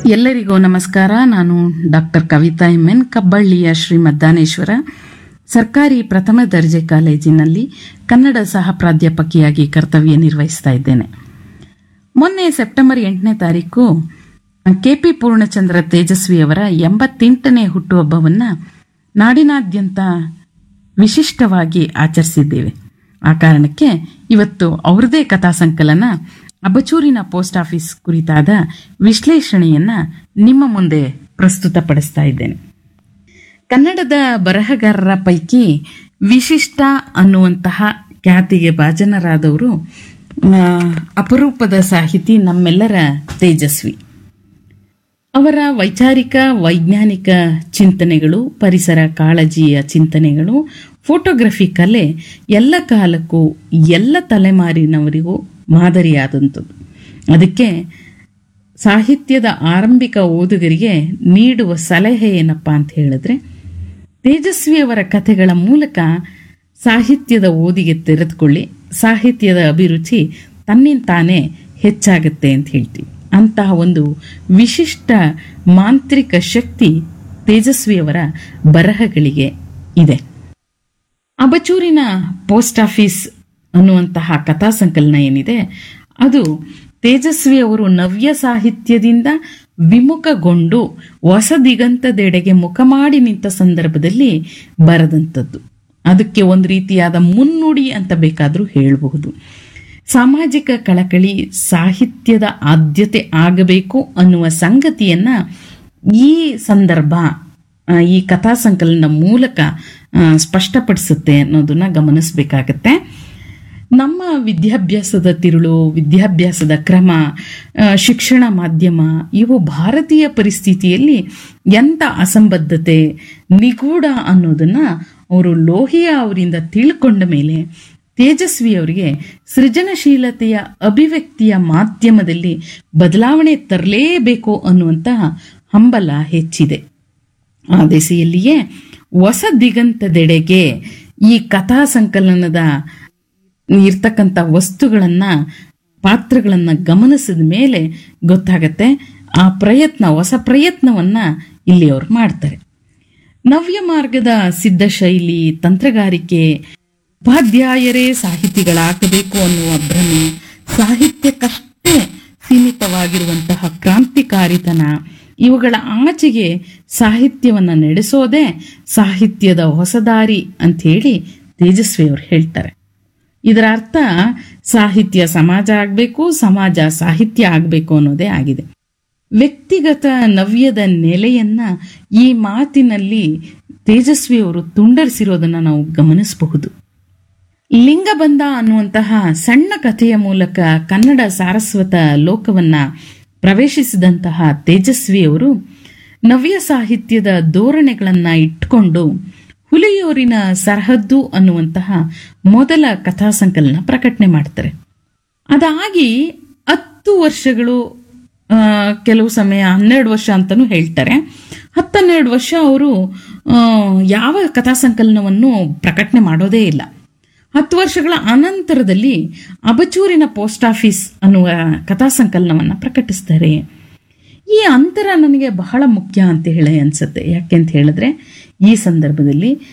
ಎಲ್ಲರಿಗೂ ನಮಸ್ಕಾರ ನಾನು ಡಾಕ್ಟರ್ ಕವಿತಾ ಎಂ ಎನ್ ಕಬ್ಬಳ್ಳಿಯ ಶ್ರೀ ಮದ್ದಾನೇಶ್ವರ ಸರ್ಕಾರಿ ಪ್ರಥಮ ದರ್ಜೆ ಕಾಲೇಜಿನಲ್ಲಿ ಕನ್ನಡ ಸಹ ಪ್ರಾಧ್ಯಾಪಕಿಯಾಗಿ ಕರ್ತವ್ಯ ನಿರ್ವಹಿಸ್ತಾ ಇದ್ದೇನೆ ಮೊನ್ನೆ ಸೆಪ್ಟೆಂಬರ್ ಎಂಟನೇ ತಾರೀಕು ಕೆಪಿ ಪೂರ್ಣಚಂದ್ರ ತೇಜಸ್ವಿಯವರ ಎಂಬತ್ತೆಂಟನೇ ಹುಟ್ಟುಹಬ್ಬವನ್ನ ನಾಡಿನಾದ್ಯಂತ ವಿಶಿಷ್ಟವಾಗಿ ಆಚರಿಸಿದ್ದೇವೆ ಆ ಕಾರಣಕ್ಕೆ ಇವತ್ತು ಅವ್ರದೇ ಕಥಾ ಸಂಕಲನ ಅಬಚೂರಿನ ಪೋಸ್ಟ್ ಆಫೀಸ್ ಕುರಿತಾದ ವಿಶ್ಲೇಷಣೆಯನ್ನ ನಿಮ್ಮ ಮುಂದೆ ಪ್ರಸ್ತುತಪಡಿಸ್ತಾ ಇದ್ದೇನೆ ಕನ್ನಡದ ಬರಹಗಾರರ ಪೈಕಿ ವಿಶಿಷ್ಟ ಅನ್ನುವಂತಹ ಖ್ಯಾತಿಗೆ ಭಾಜನರಾದವರು ಆ, ಅಪರೂಪದ ಸಾಹಿತಿ ನಮ್ಮೆಲ್ಲರ ತೇಜಸ್ವಿ ಅವರ ವೈಚಾರಿಕ ವೈಜ್ಞಾನಿಕ ಚಿಂತನೆಗಳು ಪರಿಸರ ಕಾಳಜಿಯ ಚಿಂತನೆಗಳು ಫೋಟೋಗ್ರಫಿ ಕಲೆ ಎಲ್ಲ ಕಾಲಕ್ಕೂ ಎಲ್ಲ ತಲೆಮಾರಿನವರಿಗೂ ಮಾದರಿಯಾದಂಥದ್ದು ಅದಕ್ಕೆ ಸಾಹಿತ್ಯದ ಆರಂಭಿಕ ಓದುಗರಿಗೆ ನೀಡುವ ಸಲಹೆ ಏನಪ್ಪ ಅಂತ ಹೇಳಿದ್ರೆ ತೇಜಸ್ವಿಯವರ ಕಥೆಗಳ ಮೂಲಕ ಸಾಹಿತ್ಯದ ಓದಿಗೆ ತೆರೆದುಕೊಳ್ಳಿ ಸಾಹಿತ್ಯದ ಅಭಿರುಚಿ ತನ್ನಿಂತಾನೇ ಹೆಚ್ಚಾಗುತ್ತೆ ಅಂತ ಹೇಳ್ತೀವಿ ಅಂತಹ ಒಂದು ವಿಶಿಷ್ಟ ಮಾಂತ್ರಿಕ ಶಕ್ತಿ ತೇಜಸ್ವಿಯವರ ಬರಹಗಳಿಗೆ ಇದೆ ಅಬಚೂರಿನ ಪೋಸ್ಟ್ ಆಫೀಸ್ ಅನ್ನುವಂತಹ ಕಥಾ ಸಂಕಲನ ಏನಿದೆ ಅದು ತೇಜಸ್ವಿ ಅವರು ನವ್ಯ ಸಾಹಿತ್ಯದಿಂದ ವಿಮುಖಗೊಂಡು ಹೊಸ ದಿಗಂತದೆಡೆಗೆ ಮುಖ ಮಾಡಿ ನಿಂತ ಸಂದರ್ಭದಲ್ಲಿ ಬರೆದಂಥದ್ದು ಅದಕ್ಕೆ ಒಂದು ರೀತಿಯಾದ ಮುನ್ನುಡಿ ಅಂತ ಬೇಕಾದರೂ ಹೇಳಬಹುದು ಸಾಮಾಜಿಕ ಕಳಕಳಿ ಸಾಹಿತ್ಯದ ಆದ್ಯತೆ ಆಗಬೇಕು ಅನ್ನುವ ಸಂಗತಿಯನ್ನ ಈ ಸಂದರ್ಭ ಆ, ಈ ಕಥಾ ಸಂಕಲನ ಮೂಲಕ ಆ, ಸ್ಪಷ್ಟಪಡಿಸುತ್ತೆ ಅನ್ನೋದನ್ನ ಗಮನಿಸಬೇಕಾಗತ್ತೆ ನಮ್ಮ ವಿದ್ಯಾಭ್ಯಾಸದ ತಿರುಳು ವಿದ್ಯಾಭ್ಯಾಸದ ಕ್ರಮ ಆ, ಶಿಕ್ಷಣ ಮಾಧ್ಯಮ ಇವು ಭಾರತೀಯ ಪರಿಸ್ಥಿತಿಯಲ್ಲಿ ಎಂಥ ಅಸಂಬದ್ಧತೆ ನಿಗೂಢ ಅನ್ನೋದನ್ನ ಅವರು ಲೋಹಿಯಾ ಅವರಿಂದ ತಿಳ್ಕೊಂಡ ಮೇಲೆ ತೇಜಸ್ವಿ ಅವರಿಗೆ ಸೃಜನಶೀಲತೆಯ ಅಭಿವ್ಯಕ್ತಿಯ ಮಾಧ್ಯಮದಲ್ಲಿ ಬದಲಾವಣೆ ತರಲೇಬೇಕು ಅನ್ನುವಂತಹ ಹಂಬಲ ಹೆಚ್ಚಿದೆ ಆ ದೆಸೆಯಲ್ಲಿಯೇ ಹೊಸ ದಿಗಂತದೆಡೆಗೆ ಈ ಕಥಾ ಸಂಕಲನದ ಇರ್ತಕ್ಕಂಥ ವಸ್ತುಗಳನ್ನ ಪಾತ್ರಗಳನ್ನ ಗಮನಿಸಿದ ಮೇಲೆ ಗೊತ್ತಾಗತ್ತೆ ಆ ಪ್ರಯತ್ನ ಹೊಸ ಪ್ರಯತ್ನವನ್ನ ಇಲ್ಲಿ ಅವ್ರು ಮಾಡ್ತಾರೆ ನವ್ಯ ಮಾರ್ಗದ ಸಿದ್ಧ ಶೈಲಿ ತಂತ್ರಗಾರಿಕೆ ಉಪಾಧ್ಯಾಯರೇ ಸಾಹಿತಿಗಳಾಗಬೇಕು ಅನ್ನುವ ಭ್ರಮೆ ಸಾಹಿತ್ಯಕ್ಕಷ್ಟೇ ಸೀಮಿತವಾಗಿರುವಂತಹ ಕ್ರಾಂತಿಕಾರಿತನ ಇವುಗಳ ಆಚೆಗೆ ಸಾಹಿತ್ಯವನ್ನ ನಡೆಸೋದೇ ಸಾಹಿತ್ಯದ ಹೊಸದಾರಿ ಅಂತ ಹೇಳಿ ತೇಜಸ್ವಿ ಅವರು ಹೇಳ್ತಾರೆ ಇದರ ಅರ್ಥ ಸಾಹಿತ್ಯ ಸಮಾಜ ಆಗಬೇಕು ಸಮಾಜ ಸಾಹಿತ್ಯ ಆಗಬೇಕು ಅನ್ನೋದೇ ಆಗಿದೆ ವ್ಯಕ್ತಿಗತ ನವ್ಯದ ನೆಲೆಯನ್ನ ಈ ಮಾತಿನಲ್ಲಿ ತೇಜಸ್ವಿ ಅವರು ತುಂಡರಿಸಿರೋದನ್ನ ನಾವು ಗಮನಿಸಬಹುದು ಲಿಂಗಬಂಧ ಅನ್ನುವಂತಹ ಸಣ್ಣ ಕಥೆಯ ಮೂಲಕ ಕನ್ನಡ ಸಾರಸ್ವತ ಲೋಕವನ್ನ ಪ್ರವೇಶಿಸಿದಂತಹ ತೇಜಸ್ವಿ ಅವರು ನವ್ಯ ಸಾಹಿತ್ಯದ ಧೋರಣೆಗಳನ್ನ ಇಟ್ಕೊಂಡು ಹುಲಿಯೂರಿನ ಸರಹದ್ದು ಅನ್ನುವಂತಹ ಮೊದಲ ಕಥಾ ಸಂಕಲನ ಪ್ರಕಟಣೆ ಮಾಡ್ತಾರೆ ಅದಾಗಿ ಹತ್ತು ವರ್ಷಗಳು ಆ, ಕೆಲವು ಸಮಯ ಹನ್ನೆರಡು ವರ್ಷ ಅಂತಲೂ ಹೇಳ್ತಾರೆ ಹತ್ತನ್ನೆರಡು ವರ್ಷ ಅವರು ಆ, ಯಾವ ಕಥಾ ಸಂಕಲನವನ್ನು ಪ್ರಕಟಣೆ ಮಾಡೋದೇ ಇಲ್ಲ ಹತ್ತು ವರ್ಷಗಳ ಅನಂತರದಲ್ಲಿ ಅಬಚೂರಿನ ಪೋಸ್ಟ್ ಆಫೀಸ್ ಅನ್ನುವ ಕಥಾ ಸಂಕಲನವನ್ನು ಪ್ರಕಟಿಸ್ತಾರೆ ಈ ಅಂತರ ನನಗೆ ಬಹಳ ಮುಖ್ಯ ಅಂತ ಹೇಳಿ ಅನ್ಸುತ್ತೆ ಯಾಕೆ ಅಂತ ಹೇಳಿದ್ರೆ ಈ ಸಂದರ್ಭದಲ್ಲಿ